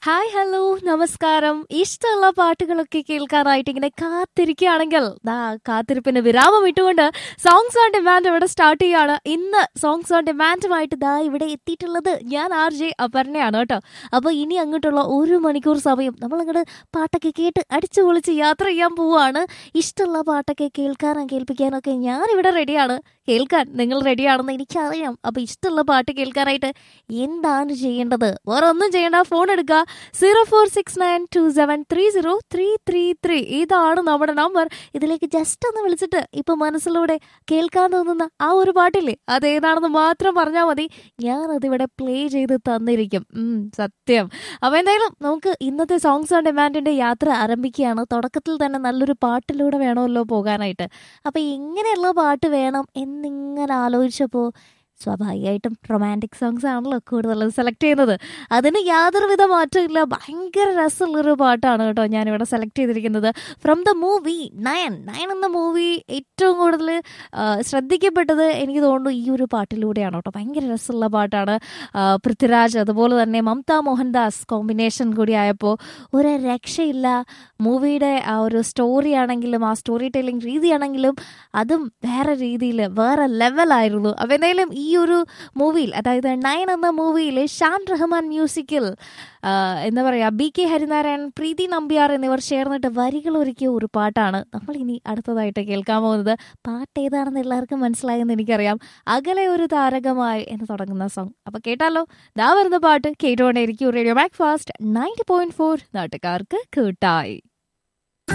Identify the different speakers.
Speaker 1: hi hello നമസ്കാരം ഇഷ്ടമുള്ള പാട്ടുകളൊക്കെ കേൾക്കാനായിട്ട് ഇങ്ങനെ കാത്തിരിക്കുകയാണെങ്കിൽ ദാ കാത്തിരിപ്പിന് വിരാമം ഇട്ടുകൊണ്ട് സോങ്സ് ഓൺ ഡിമാൻഡ് ഇവിടെ സ്റ്റാർട്ട് ചെയ്യാണ് ഇന്ന് സോങ്സ് ഓൺ ഡിമാൻഡുമായിട്ട് ദാ ഇവിടെ എത്തിയിട്ടുള്ളത് ഞാൻ ആർ ജെ അപർണയാണ് കേട്ടോ അപ്പോൾ ഇനി അങ്ങോട്ടുള്ള ഒരു മണിക്കൂർ സമയം നമ്മൾ അങ്ങോട്ട് പാട്ടൊക്കെ കേട്ട് അടിച്ചു പൊളിച്ച് യാത്ര ചെയ്യാൻ പോവുകയാണ് ഇഷ്ടമുള്ള പാട്ടൊക്കെ കേൾക്കാനും കേൾപ്പിക്കാനൊക്കെ ഞാൻ ഇവിടെ റെഡിയാണ് കേൾക്കാൻ നിങ്ങൾ റെഡിയാണെന്ന് എനിക്കറിയാം അപ്പോൾ ഇഷ്ടമുള്ള പാട്ട് കേൾക്കാനായിട്ട് എന്താണ് ചെയ്യേണ്ടത് വേറെ ഒന്നും ചെയ്യേണ്ട ഫോൺ എടുക്കുക zero four six nine two seven three zero three three three ഇതാണ് നമ്മുടെ നമ്പർ ഇതിലേക്ക് ജസ്റ്റ് ഒന്ന് വിളിച്ചിട്ട് ഇപ്പൊ മനസ്സിലൂടെ കേൾക്കാൻ തോന്നുന്ന ആ ഒരു പാട്ടില്ലേ അത് ഏതാണെന്ന് മാത്രം പറഞ്ഞാൽ മതി ഞാൻ അതിവിടെ പ്ലേ ചെയ്ത് തന്നിരിക്കും ഉം, സത്യം അപ്പൊ എന്തായാലും നമുക്ക് ഇന്നത്തെ സോങ്സ് ഓൺ ഡിമാൻഡിന്റെ യാത്ര ആരംഭിക്കുകയാണ് തുടക്കത്തിൽ തന്നെ നല്ലൊരു പാട്ടിലൂടെ വേണമല്ലോ പോകാനായിട്ട് അപ്പൊ എങ്ങനെയുള്ള പാട്ട് വേണം എന്നിങ്ങനെ ആലോചിച്ചപ്പോൾ സ്വാഭാവികമായിട്ടും റൊമാൻറ്റിക് സോങ്സ് ആണല്ലോ കൂടുതലും സെലക്ട് ചെയ്യുന്നത് അതിന് യാതൊരുവിധ മാറ്റമില്ല ഭയങ്കര രസമുള്ളൊരു പാട്ടാണ് കേട്ടോ ഞാനിവിടെ സെലക്ട് ചെയ്തിരിക്കുന്നത് from the movie nine nine എന്ന മൂവി ഏറ്റവും കൂടുതൽ ആ, ശ്രദ്ധിക്കപ്പെട്ടത് എനിക്ക് തോന്നുന്നു ഈ ഒരു പാട്ടിലൂടെയാണ് കേട്ടോ ഭയങ്കര രസമുള്ള പാട്ടാണ് ആ, പൃഥ്വിരാജ് അതുപോലെ തന്നെ മമത മോഹൻദാസ് കോമ്പിനേഷൻ കൂടി ആയപ്പോൾ ഒരു രക്ഷയില്ല മൂവിയുടെ ആ ഒരു സ്റ്റോറി ആണെങ്കിലും ആ സ്റ്റോറി ടെല്ലിംഗ് രീതിയാണെങ്കിലും അതും വേറെ രീതിയിൽ വേറെ ലെവലായിരുന്നു അപ്പോൾ എന്തായാലും ഈ ഒരു മൂവിയിൽ അതായത് നയൻ എന്ന മൂവിയിൽ ഷാൻ റഹ്മാൻ മ്യൂസിക്കിൽ ആ, എന്താ പറയുക ബി കെ ഹരിനാരായൺ പ്രീതി നമ്പ്യാർ എന്നിവർ ചേർന്നിട്ട് വരികൾ ഒരുക്കിയ ഒരു പാട്ടാണ് നമ്മൾ ഇനി അടുത്തതായിട്ട് കേൾക്കാൻ പോകുന്നത് പാട്ട് ഏതാണെന്ന് എല്ലാവർക്കും മനസ്സിലായെന്ന് എനിക്കറിയാം അകലെ ഒരു താരകമായി എന്ന് തുടങ്ങുന്ന സോങ് അപ്പൊ കേട്ടാലോ ദാ വരുന്ന പാട്ട് കേട്ടുകൊണ്ടേയിരിക്കും radio back fast ninety point four നാട്ടുകാർക്ക് കൂട്ടായി